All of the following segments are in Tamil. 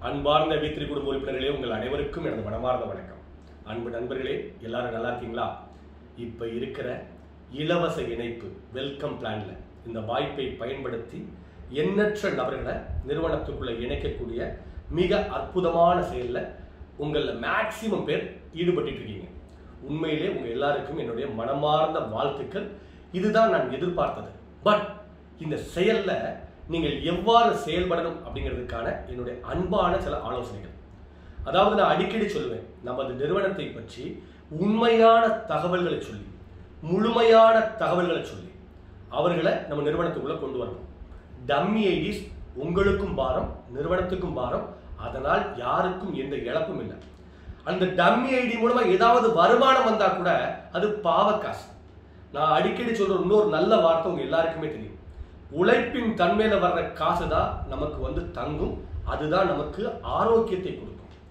அன்பார்ந்த வீத்திரி குடும்ப உறுப்பினர்களே உங்கள் அனைவருக்கும் எனது மனமார்ந்த வணக்கம் அன்பு நண்பர்களே எல்லாரும் நல்லா இருக்கீங்களா இப்போ இருக்கிற இலவச இணைப்பு வெல்கம் பிளான்ல இந்த வாய்ப்பை பயன்படுத்தி எண்ணற்ற நபர்களை நிறுவனத்துக்குள்ள இணைக்கக்கூடிய மிக அற்புதமான செயல்ல உங்களில் மேக்சிமம் பேர் ஈடுபட்டு இருக்கீங்க உண்மையிலே உங்க எல்லாருக்கும் என்னுடைய மனமார்ந்த வாழ்த்துக்கள் இதுதான் நான் எதிர்பார்த்தது பட் இந்த செயல்ல நீங்கள் எவ்வாறு செயல்படணும் அப்படிங்கிறதுக்கான என்னுடைய அன்பான சில ஆலோசனைகள் அதாவது நான் அடிக்கடி சொல்லுவேன் நமது நிறுவனத்தை பற்றி உண்மையான தகவல்களை சொல்லி முழுமையான தகவல்களை சொல்லி அவர்களை நம்ம நிறுவனத்துக்குள்ள கொண்டு வரணும் டம்மி ஐடிஸ் உங்களுக்கும் பாரம் நிறுவனத்துக்கும் பாரம் அதனால் யாருக்கும் எந்த இழப்பும் இல்லை அந்த டம்மி ஐடி மூலமா ஏதாவது வருமானம் வந்தா கூட அது பாவக்காசு நான் அடிக்கடி சொல்ற இன்னொரு நல்ல வார்த்தை உங்க எல்லாருக்குமே தெரியும் உழைப்பின் தன்மையில வர்ற காசு தான் நமக்கு வந்து தங்கும் அதுதான் நமக்கு ஆரோக்கியத்தை கொடுக்கும்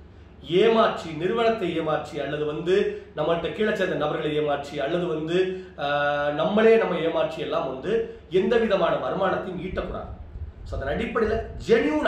ஏமாற்றி நிறுவனத்தை ஏமாற்றி அல்லது வந்து நம்மள்கிட்ட கீழே சேர்ந்த நபர்களை ஏமாற்றி அல்லது வந்து ஆஹ், நம்மளே நம்ம ஏமாற்றி எல்லாம் வந்து எந்த விதமான வருமானத்தையும் ஈட்டக்கூடாது ஸோ அதன் அடிப்படையில் ஜென்யூனா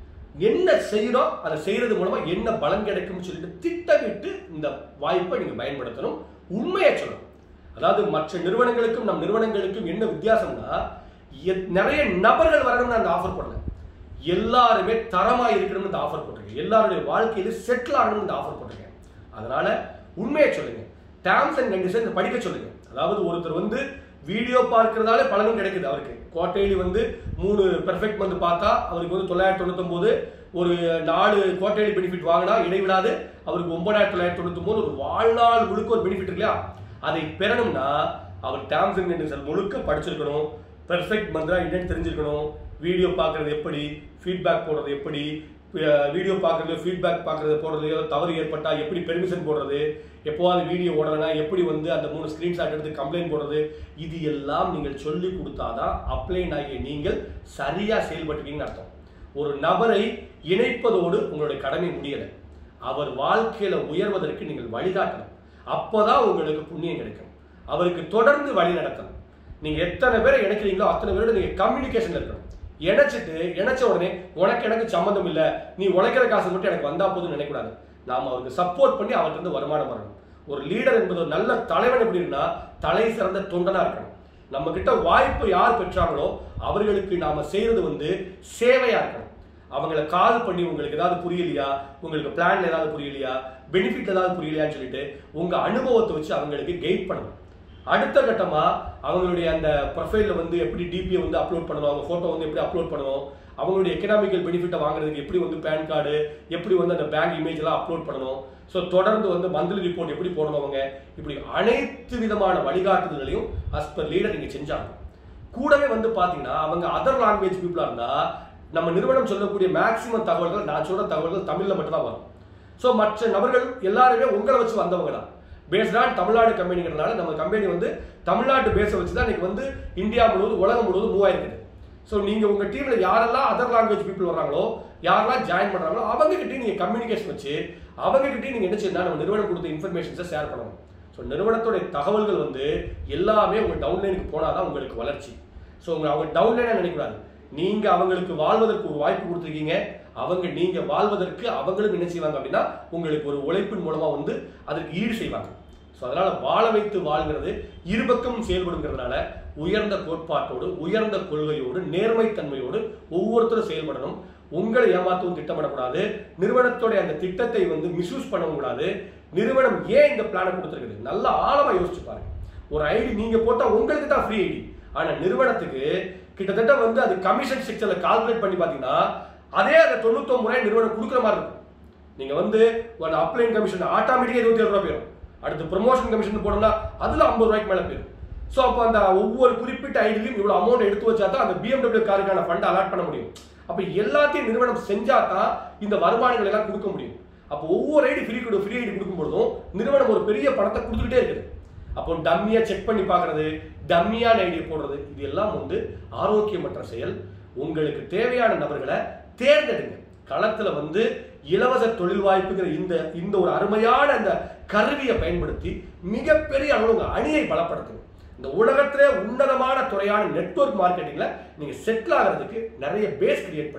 என்ன செய்யறோம் அதை செய்யறது மூலமா என்ன பலன் கிடைக்கும்னு சொல்லிட்டு திட்டமிட்டு இந்த வாய்ப்பை நீங்க பயன்படுத்தணும் உண்மையை சொல்லணும் அதாவது மற்ற நிறுவனங்களுக்கும் நம் நிறுவனங்களுக்கும் என்ன வித்தியாசம்னா எத்- நிறைய நபர்கள் வரணும்னு அந்த ஆஃபர் பண்ணல எல்லாருமே தரமா இருக்கணும்னு இந்த ஆஃபர் போட்டிருக்கேன் எல்லாருடைய வாழ்க்கையில செட்டில் ஆகணும்னு இந்த ஆஃபர் போட்டிருக்கேன் அதனால உண்மையை சொல்லுங்க டேர்ம்ஸ் அண்ட் கண்டிஷன் படிக்க சொல்லுங்க அதாவது ஒருத்தர் வந்து வீடியோ பார்க்கறதாலே பலனும் கிடைக்குது அவருக்கு குவார்டர்லி வந்து மூணு பெர்ஃபெக்ட் வந்து பார்த்தா அவருக்கு வந்து தொள்ளாயிரத்தி தொண்ணூத்தொன்பது ஒரு நாலு குவார்டர்லி பெனிஃபிட் வாங்கினா இடைவிடாது அவருக்கு ஒன்பதாயிரத்தி தொள்ளாயிரத்தி தொண்ணூத்தொன்பது ஒரு வாழ்நாள் முழுக்க ஒரு பெனிஃபிட் இருக்கு இல்லையா அதை பெறணும்னா அவர் டேர்ம்ஸ் அண்ட் கண்டிஷன் முழுக்க படிச்சிருக்கணும் பெர்ஃபெக்ட் மந்த்ரா என்னன்னு தெரிஞ்சிருக்கணும் வீடியோ பார்க்கறது எப்படி ஃபீட்பேக் போடுறது எப்படி வீடியோ பார்க்கறது ஃபீட்பேக் பார்க்கறது போடுறது ஏதோ தவறு ஏற்பட்டா எப்படி பெர்மிஷன் போடுறது எப்போவாது வீடியோ ஓடலைன்னா எப்படி வந்து அந்த மூணு ஸ்கிரீன்ஷாட் எடுத்து கம்ப்ளைண்ட் போடுறது இது எல்லாம் நீங்கள் சொல்லி கொடுத்தாதான் அப்ளைன் ஆகிய நீங்கள் சரியா செயல்பட்டுருக்கீங்கன்னு அர்த்தம் ஒரு நபரை இணைப்பதோடு உங்களுடைய கடமை முடியலை அவர் வாழ்க்கையில உயர்வதற்கு நீங்கள் வழிகாட்டணும் அப்போதான் உங்களுக்கு புண்ணியம் கிடைக்கும் அவருக்கு தொடர்ந்து வழி நடத்தணும் நீங்க எத்தனை பேரை இணைக்கிறீங்களோ அத்தனை பேரோட நீங்க கம்யூனிகேஷன்ல இருக்கணும் இணைச்சிட்டு இணைச்ச உடனே உனக்கு எனக்கு சம்மந்தம் இல்ல நீ உழைக்கிற காசு மட்டும் எனக்கு வந்தா போதும் நினைக்கூடாது நாம அவருக்கு சப்போர்ட் பண்ணி அவர்கிட்ட இருந்து வருமானம் வரணும் ஒரு லீடர் என்பது ஒரு நல்ல தலைவன் எப்படி இருக்குன்னா தலை சிறந்த தொண்டனா இருக்கணும் நம்ம கிட்ட வாய்ப்பு யார் பெற்றாங்களோ அவர்களுக்கு நாம செய்யறது வந்து சேவையா இருக்கணும் அவங்கள கால் பண்ணி உங்களுக்கு ஏதாவது புரியலையா உங்களுக்கு பிளான்ல ஏதாவது புரியலையா பெனிஃபிட் ஏதாவது புரியலையான்னு சொல்லிட்டு உங்க அனுபவத்தை வச்சு அவங்களுக்கு கைட் பண்ணணும் அடுத்த கட்டமா அவங்களுடைய அந்த ப்ரொஃபைல்ல வந்து எப்படி டிபியை வந்து அப்லோட் பண்ணணும் அவங்க போட்டோ வந்து எப்படி அப்லோட் பண்ணணும் அவங்களுடைய எக்கனாமிக்கல் பெனிஃபிட்டை வாங்குறதுக்கு எப்படி வந்து பேன் கார்டு எப்படி வந்து அந்த பேங்க் இமேஜ் எல்லாம் அப்லோட் பண்ணணும் ஸோ தொடர்ந்து வந்து மந்த்லி ரிப்போர்ட் எப்படி போடணும் அவங்க இப்படி அனைத்து விதமான வழிகாட்டுதல்களையும் அஸ் பர் லீடர் நீங்க செஞ்சாங்க கூடவே வந்து பாத்தீங்கன்னா அவங்க அதர் லாங்குவேஜ் பீப்புளா இருந்தா நம்ம நிறுவனம் சொல்லக்கூடிய மேக்சிமம் தகவல்கள் நான் சொல்ற தகவல்கள் தமிழ்ல மட்டும் தான் வரும் ஸோ மற்ற நபர்கள் எல்லாருமே உங்களை வச்சு வந்தவங்க தான் பேஸ்டான் தமிழ்நாடு கம்பெனிங்கிறதுனால நம்ம கம்பெனி வந்து தமிழ்நாட்டு பேஸை வச்சு தான் இன்னைக்கு வந்து இந்தியா முழுவதும் உலகம் முழுவதும் மூவ் ஆயிருக்குது ஸோ நீங்க உங்க டீம்ல யாரெல்லாம் அதர் லாங்குவேஜ் பீப்புள் வர்றாங்களோ யாரெல்லாம் ஜாயின் பண்றாங்களோ அவங்க கிட்டயும் நீங்க கம்யூனிகேஷன் வச்சு அவங்க கிட்டயும் நீங்க என்ன செய்யணும் நம்ம நிறுவனம் கொடுத்த இன்ஃபர்மேஷன்ஸை ஷேர் பண்ணணும் ஸோ நிறுவனத்துடைய தகவல்கள் வந்து எல்லாமே உங்க டவுன்லைனுக்கு போனாதான் உங்களுக்கு வளர்ச்சி ஸோ உங்க அவங்க டவுன்லைனா நினைக்கூடாது நீங்க அவங்களுக்கு வாழ்வதற்கு ஒரு வாய்ப்பு கொடுத்துருக்கீங்க அவங்க நீங்க வாழ்வதற்கு அவங்களும் என்ன செய்வாங்க அப்படின்னா உங்களுக்கு ஒரு உழைப்பின் மூலமா வந்து அதற்கு ஈடு செய்வாங்க ஸோ அதனால வாழ வைத்து வாழ்கிறது இருபக்கம் செயல்படுங்கிறதுனால உயர்ந்த கோட்பாட்டோடு உயர்ந்த கொள்கையோடு நேர்மைத்தன்மையோடு ஒவ்வொருத்தரும் செயல்படணும் உங்களை ஏமாற்றவும் திட்டமிடக்கூடாது நிறுவனத்தோடைய அந்த திட்டத்தை வந்து மிஸ்யூஸ் பண்ணவும் கூடாது நிறுவனம் ஏன் இந்த பிளானை கொடுத்துருக்குது நல்ல ஆழமா யோசிச்சு பாருங்க ஒரு ஐடி நீங்க போட்டா உங்களுக்கு தான் ஃப்ரீ ஐடி ஆனா நிறுவனத்துக்கு கிட்டத்தட்ட வந்து அது கமிஷன் ஸ்ட்ரக்சர்ல கால்குலேட் பண்ணி பாத்தீங்கன்னா அதே அந்த தொண்ணூத்தொம்பது ரூபாய் நிறுவனம் கொடுக்குற மாதிரி இருக்கும் நீங்க வந்து ஒரு அப்ளைன் கமிஷன் ஆட்டோமேட்டிக்கா இருபத்தி ஏழு ரூபாய் போயிடும் அடுத்து ப்ரொமோஷன் கமிஷன் போனோம்னா அதுல ஐம்பது ரூபாய்க்கு மேல போயிடும் ஸோ அப்போ அந்த ஒவ்வொரு குறிப்பிட்ட ஐடிலையும் இவ்வளவு அமௌண்ட் எடுத்து வச்சா தான் அந்த பிஎம்டபிள்யூ காருக்கான ஃபண்ட் அலாட் பண்ண முடியும் அப்போ எல்லாத்தையும் நிறுவனம் செஞ்சா தான் இந்த வருமானங்கள் எல்லாம் கொடுக்க முடியும் அப்போ ஒவ்வொரு ஐடி ஃப்ரீ கொடு ஃப்ரீ ஐடி கொடுக்கும் பொழுதும் நிறுவனம் ஒரு பெரிய பணத்தை கொடுத்துக்கிட்டே இருக்குது அப்போ டம்மியா செக் பண்ணி பார்க்கறது டம்மியான ஐடியா போடுறது இது எல்லாம் வந்து ஆரோக்கியமற்ற செயல் உங்களுக்கு தேவையான நபர்களை தேர்ந்தெடுங்க களத்துல வந்து இலவச தொழில் வாய்ப்புங்கிற இந்த இந்த ஒரு அருமையான அந்த கருவியை பயன்படுத்தி மிகப்பெரிய அளவு உங்க அணியை பலப்படுத்துங்க இந்த உலகத்திலே உன்னதமான துறையான நெட்வொர்க் மார்க்கெட்டிங்ல நீங்க செட்டில் ஆகிறதுக்கு நிறைய பேஸ் கிரியேட் பண்ணுங்க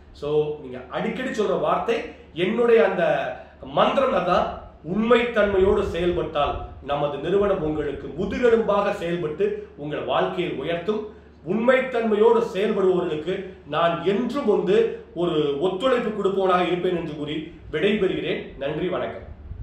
ஸோ நீங்க அடிக்கடி சொல்ற வார்த்தை என்னுடைய அந்த மந்திரம் அதான் உண்மைத்தன்மையோடு செயல்பட்டால் நமது நிறுவனம் உங்களுக்கு முதுகெலும்பாக செயல்பட்டு உங்கள் வாழ்க்கையில் உயர்த்தும் உண்மைத்தன்மையோடு செயல்படுபவர்களுக்கு நான் என்றும் வந்து ஒரு ஒத்துழைப்பு கொடுப்பவனாக இருப்பேன் என்று கூறி விடைபெறுகிறேன் நன்றி வணக்கம்